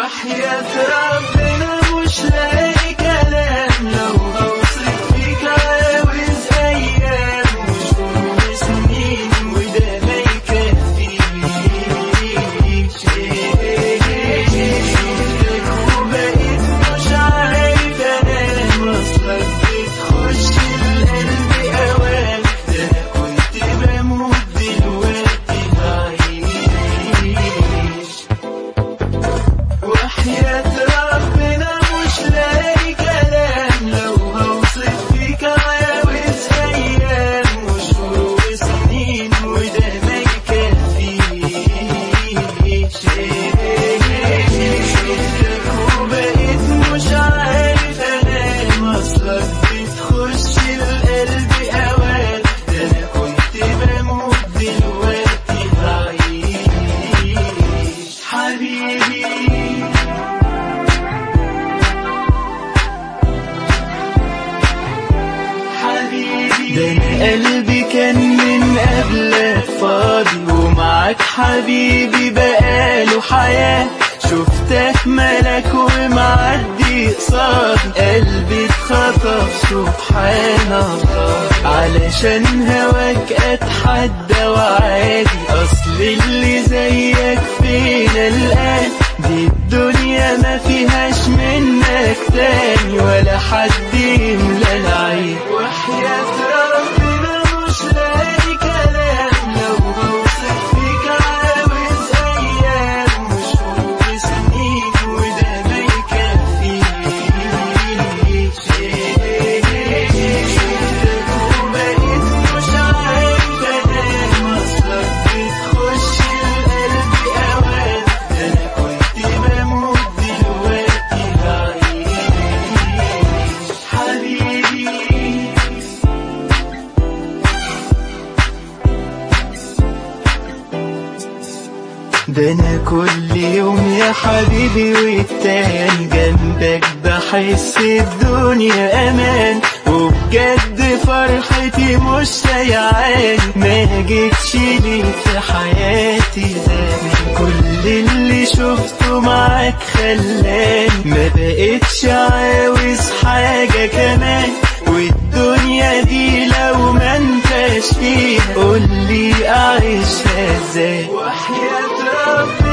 وحياة ربنا مش لاقي كلام لو هوصف فيك عاوز أيام وشهور وسنين وده ما يكفيش شفتك وبقيت مش عارف أنام أصلك بتخش القلب أوام ده أنا كنت بموت دلوقتي هعيش وحياة ربنا مش لاقي كلام لو هوصف فيك عاوز أيام وشهور وسنين وده ما يكفيش شفتك وبقيت مش عارف أنام أصلك بتخش القلب أوام ده أنا كنت بموت دلوقتي هعيش حبيبي حبيبي ده أنا قلبي كان من قبلك فاضي ومعاك حبيبي بقاله حياة شفتك ملك ومعدي قصادي قلبي اتخطف سبحان الله علشان هواك اتحدى وعادي اصل اللي زيك فينا الان دي الدنيا ما فيهاش منك تاني ولا حد يملى العين وحياة ربنا مش لاقي كلام لو بوصف فيك عاوز ايام وشهور وسنين وده ما يكفيش شفتك وبقيت مش عارف انام اصلك بتخش القلب اوام ده انا كنت بموت دلوقتي هعيش حبيبي ده انا كل يوم يا حبيبي والتاني جنبك بحس الدنيا امان وبجد فرحتي مش سيعاني ما جيتش لي في حياتي زمان كل اللي شفته معاك خلاني ما بقتش عاوز حاجة كمان والدنيا دي لو ما انتش فيها قولي اعيشها ازاي وحياة ربنا